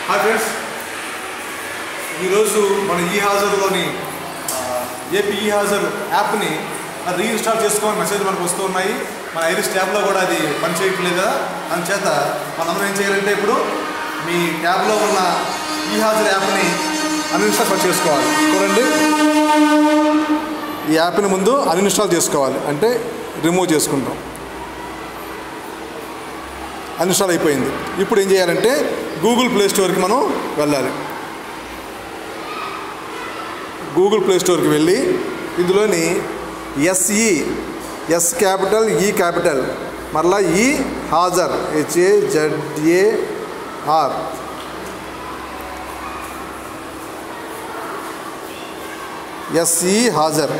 hi friends ఈరోజు మన ఈ హాజరులోని ఏపీ ఈ హాజరు యాప్ని రీఇన్స్టాల్ చేసుకోమని మెసేజ్ మనకు వస్తూ ఉన్నాయి మన ఐరిస్ ట్యాబ్లో కూడా అది పని చేయట్లేదు కదా అందుచేత మనందరం ఏం చేయాలంటే ఇప్పుడు మీ ట్యాబ్లో ఉన్న ఈ హాజరు యాప్ని అన్ఇన్స్టాల్ చేసుకోవాలి చూడండి ఈ యాప్ని ముందు అన్ఇన్స్టాల్ చేసుకోవాలి అంటే రిమూవ్ చేసుకుంటాం అన్ఇన్స్టాల్ అయిపోయింది ఇప్పుడు ఏం చేయాలంటే గూగుల్ ప్లే స్టోర్కి మనం వెళ్ళాలి గూగుల్ ప్లే స్టోర్కి వెళ్ళి ఇందులోని SE S capital E capital మరలా E Hazar HA ZAR SE Hazar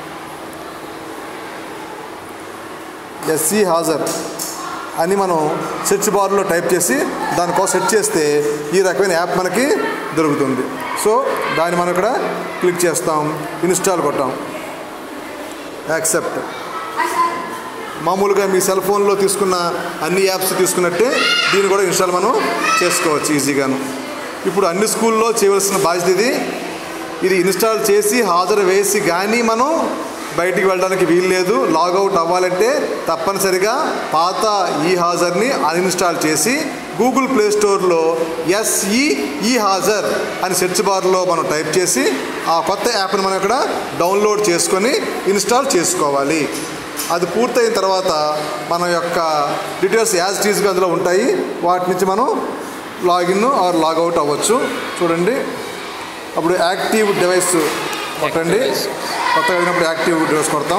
SE Hazar అని మనం సెర్చ్ బార్లో టైప్ చేసి దానికోసం సెర్చ్ చేస్తే ఈ రకమైన యాప్ మనకి దొరుకుతుంది సో దాన్ని మనం ఇక్కడ క్లిక్ చేస్తాం ఇన్స్టాల్ కొట్టాం యాక్సెప్ట్ మామూలుగా మీ సెల్ ఫోన్లో తీసుకున్న అన్ని యాప్స్ తీసుకున్నట్టే దీన్ని కూడా ఇన్స్టాల్ మనం చేసుకోవచ్చు ఈజీగాను ఇప్పుడు అన్ని స్కూల్లో చేయవలసిన బాధ్యత ఇది ఇది ఇన్స్టాల్ చేసి హాజరు వేసి కానీ మనం బయటికి వెళ్ళడానికి వీలు లేదు లాగౌట్ అవ్వాలంటే తప్పనిసరిగా పాత ఈ హాజర్ని అన్ఇన్స్టాల్ చేసి గూగుల్ ప్లే స్టోర్లో ఎస్ఈ ఈ హాజర్ అని సెర్చ్ బార్లో మనం టైప్ చేసి ఆ కొత్త యాప్ని మనం ఇక్కడ డౌన్లోడ్ చేసుకొని ఇన్స్టాల్ చేసుకోవాలి అది పూర్తయిన తర్వాత మన యొక్క డీటెయిల్స్ యాజ్ టీజ్గా అందులో ఉంటాయి వాటి నుంచి మనం లాగిన్ ఆర్ లాగౌట్ అవ్వచ్చు చూడండి అప్పుడు యాక్టివ్ డివైస్ కొట్టండి కొత్తగా అయినప్పుడు యాక్టివ్ డివైస్ కొడతాం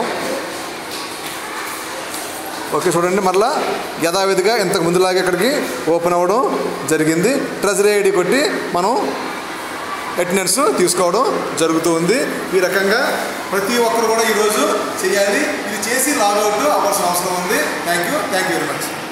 ఓకే చూడండి మరలా యథావిధిగా ఇంతకు ముందులాగే ఇక్కడికి ఓపెన్ అవ్వడం జరిగింది ట్రెజరీ ఐడి కొట్టి మనం అటెండెన్స్ తీసుకోవడం జరుగుతూ ఉంది ఈ రకంగా ప్రతి ఒక్కరు కూడా ఈరోజు చేయాలి ఇది చేసి లాగౌట్ అవ్వాల్సిన అవసరం ఉంది thank you thank you very much